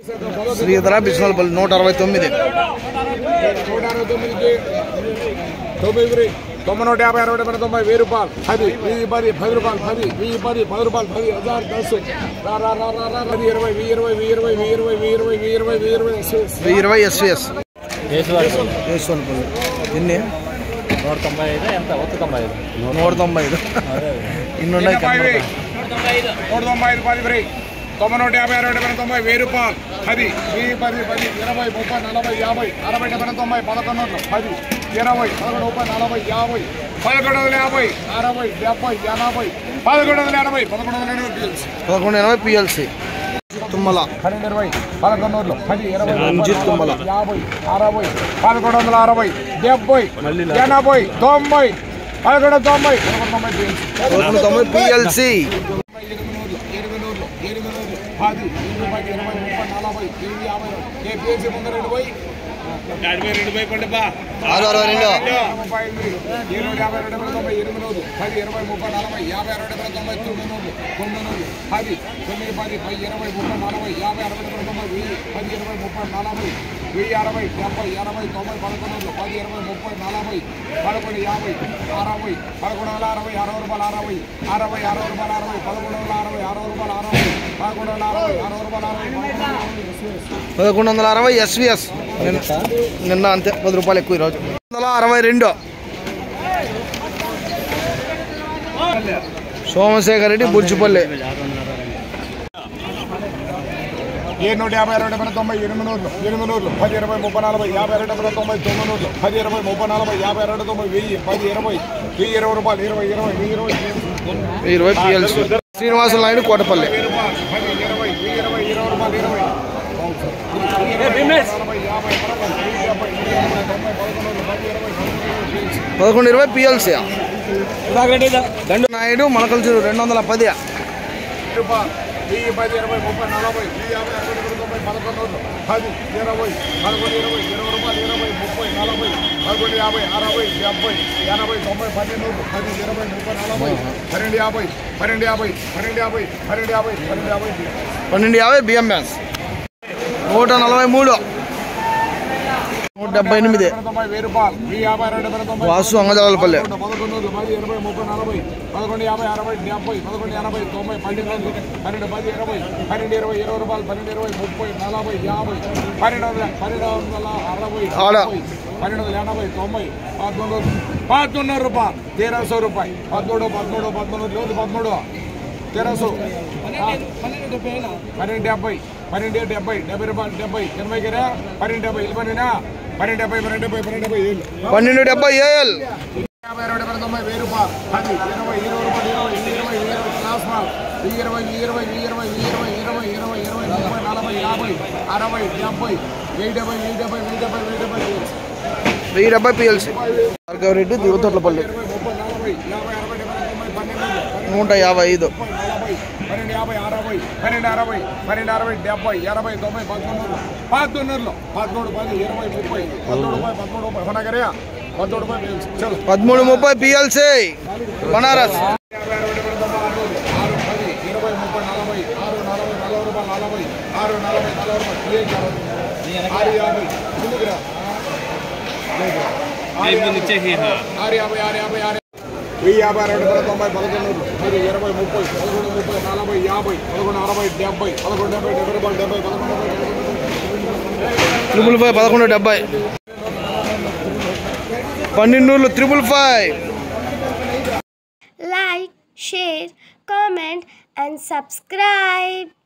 శ్రీధర బిస్నల్పల్లి నూట అరవై తొమ్మిది నూట అరవై తొమ్మిదికి తొమ్మిది తొమ్మిది నూట యాభై అరవై డెబ్బై తొంభై వెయ్యి రూపాయలు పది వెయ్యి పది పది రూపాయలు పది వెయ్యి పది పది రూపాయలు పది హజార్ దస్ రా రా రా రా రా పది ఇరవై వెయ్యి ఇరవై వెయ్యి ఇరవై వెయ్యి ఇరవై వెయ్యి ఇరవై వెయ్యి ఇరవై వెయ్యి ఇరవై వెయ్యి ఇరవై ఎస్విఎస్ వేసుకోవాలి ఎన్ని నూట తొంభై ఐదు ఎంత ఒక్క తొంభై ఐదు నూట తొంభై ఐదు ఇన్ని ఉన్నాయి కనపడతా. నూట తొంభై ఐదు పది బ్రేక్ తొంభై నూట యాభై అరవై డెబ్బై తొంభై వెయ్యి రూపాయలు పది వెయ్యి పది పది ఇరవై ముప్పై నలభై యాభై అరవై డెబ్బై తొంభై పదకొండు వందలు పది ఇరవై పదకొండు ముప్పై నలభై యాభై పదకొండు వందల యాభై అరవై డెబ్బై ఎనభై పదకొండు వందల ఎనభై పదకొండు వందల ఎనభై bills. పదకొండు ఎనభై పిఎల్సి తుమ్మల పన్నెండు ఇరవై పదకొండు వందలు పది ఇరవై ముప్పై, రంజిత్ తుమ్మల. నలభై, యాభై అరవై పదకొండు వందల అరవై డెబ్బై ఎనభై తొంభై పదకొండు తొంభై పదకొండు తొంభై bills. పదకొండు తొంభై పిఎల్సి ఎనిమిది నూర్లు ఎనిమిది నూర్లు ఎనిమిది నూర్లు పది ఇరవై పది ఇరవై ముప్పై నలభై ఇరవై యాభై ఏ పేజీ ముందర రెండు పోయి ఆరు అరవై రెండు ముప్పై ఎనిమిది ఇరవై యాభై రెండు వందల తొంభై ఎనిమిది నూరు పది ఇరవై ముప్పై నలభై యాభై అరవై డెబ్బై తొంభై తొమ్మిది నూరు తొమ్మిది నూరు పది తొమ్మిది పది పది ఇరవై ముప్పై నలభై యాభై అరవై డెబ్బై తొంభై వెయ్యి పది ఇరవై ముప్పై నలభై వెయ్యి అరవై డెబ్బై ఎనభై తొంభై పదకొండు వందలు పది ఇరవై ముప్పై నలభై పదకొండు యాభై అరవై పదకొండు వందల అరవై అరవై రూపాయలు అరవై అరవై అరవై రూపాయలు అరవై పదకొండు వందల అరవై అరవై రూపాయలు అరవై పదకొండు వందల అరవై అరవై రూపాయలు అరవై పదకొండు వందల అరవై ఎస్విఎస్ నిన్న నిన్న అంతే పది రూపాయలు ఎక్కువ ఈరోజు వందల అరవై రెండు సోమశేఖర్ రెడ్డి బుర్చిపల్లి ఏడు నూట యాభై అరవై డెబ్బై తొంభై ఎనిమిది నూరులు ఎనిమిది నూరులు పది ఇరవై ముప్పై నలభై యాభై అరవై డెబ్బై తొంభై తొమ్మిది నూరులు పది ఇరవై ముప్పై నలభై యాభై అరవై తొంభై వెయ్యి పది ఇరవై వెయ్యి ఇరవై రూపాయలు ఇరవై ఇరవై వెయ్యి ఇరవై వెయ్యి ఇరవై పిఎల్సి శ్రీనివాసుల నాయుడు కోటపల్లి రూపాయలు పది ఇరవై వెయ్యి ఇరవై ఇరవై రూపాయలు ఇరవై నలభై యాభై అరవై వెయ్యి డెబ్బై వెయ్యి ఎనభై తొంభై పదకొండు వందలు, పది ఇరవై పదకొండు పదకొండు ఇరవై పిఎల్సి దండు నాయుడు మొలకలు రెండు వందల పది రూపాయలు వెయ్యి పది ఇరవై ముప్పై నలభై వెయ్యి యాభై అరవై డెబ్బై తొంభై పదకొండు వందలు, పది ఇరవై పదకొండు ఇరవై ఇరవై రూపాయలు ఇరవై ముప్పై నలభై పదకొండు యాభై అరవై డెబ్బై ఎనభై తొంభై పన్నెండు పది ఇరవై ముప్పై నలభై పన్నెండు యాభై పన్నెండు యాభై పన్నెండు యాభై పన్నెండు యాభై పన్నెండు యాభై పన్నెండు యాభై బిఎంఎస్ నూట నలభై మూడు నూట డెబ్బై ఎనిమిది తొంభై వెయ్యి రూపాయలు వెయ్యి యాభై అరవై డెబ్బై తొంభై వాసు అంగజవాలపల్లి పదకొండు వందలు పది ఇరవై ముప్పై నలభై పదకొండు యాభై అరవై డెబ్బై పదకొండు ఎనభై తొంభై పన్నెండు వందలు పన్నెండు పది ఇరవై పన్నెండు ఇరవై ఇరవై రూపాయలు పన్నెండు ఇరవై ముప్పై నలభై యాభై పన్నెండు వందల పన్నెండు వందల అరవై ఆడ. డెబ్బై, పన్నెండు వందల ఎనభై తొంభై పదకొండు పదకొండు రూపాయలు తెరసో రూపాయి పదమూడు పదమూడు పదమూడు లేదు పదమూడు తెరసు పన్నెండు డెబ్బై పన్నెండు డెబ్బై డెబ్బై రూపాయలు డెబ్బై ఎనభై కదా పన్నెండు డెబ్బై ఇల్లు పన్నెండా పన్నెండు డెబ్బై పన్నెండు డెబ్బై పన్నెండు డెబ్బై ఏళ్ళు పన్నెండు డెబ్బై ఏఎల్ యాభై రెండు వందల తొంభై వెయ్యి రూపాయలు పది ఇరవై ఇరవై రూపాయలు ఇరవై ఇరవై ఇరవై క్లాస్ మాల్ వెయ్యి ఇరవై వెయ్యి ఇరవై వెయ్యి ఇరవై వెయ్యి ఇరవై ఇరవై ఇరవై ఇరవై ముప్పై నలభై యాభై అరవై డెబ్బై వెయ్యి డెబ్బై వెయ్యి డెబ్బై వెయ్యి డెబ్బై వెయ్యి డెబ్బై వెయ్యి డెబ్బై పిఎల్సి భార్గవరెడ్డి దిగుతొట్లపల్లి ఇరవై ముప్పై నలభై యాభై అరవై డెబ్బై తొంభై పన్నెండు నూట యాభై ఐదు ముప్పై నలభై పన్నెండు యాభై అరవై పన్నెండు అరవై పన్నెండు అరవై డెబ్బై ఎనభై తొంభై పదకొండు పద్దెన్నూరులో పదమూడు పది ఇరవై ముప్పై పదమూడు ముప్పై పదమూడు ముప్పై కొనగరియా పదమూడు ముప్పై చలో పదమూడు ముప్పై పిఎల్సి బనారస్ యాభై అరవై డెబ్బై తొంభై ఆరు ఆరు పది ఇరవై ముప్పై నలభై ఆరు నలభై నలభై రూపాయలు నలభై ఆరు నలభై నలభై రూపాయలు ఏ యాభై ఆరు యాభై ముందుకు రా లేదు. ఆరు యాభై. ఆరు యాభై ఆరు యాభై ఆరు వెయ్యి యాభై అరవై డెబ్బై తొంభై పదకొండు పది ఇరవై ముప్పై పదకొండు ముప్పై నలభై యాభై పదకొండు అరవై డెబ్బై పదకొండు డెబ్బై డెబ్బై రూపాయలు డెబ్బై పదకొండు డెబ్బై త్రిపుల్ ఫైవ్ పదకొండు డెబ్బై పన్నెండు triple five like, share, comment, and subscribe.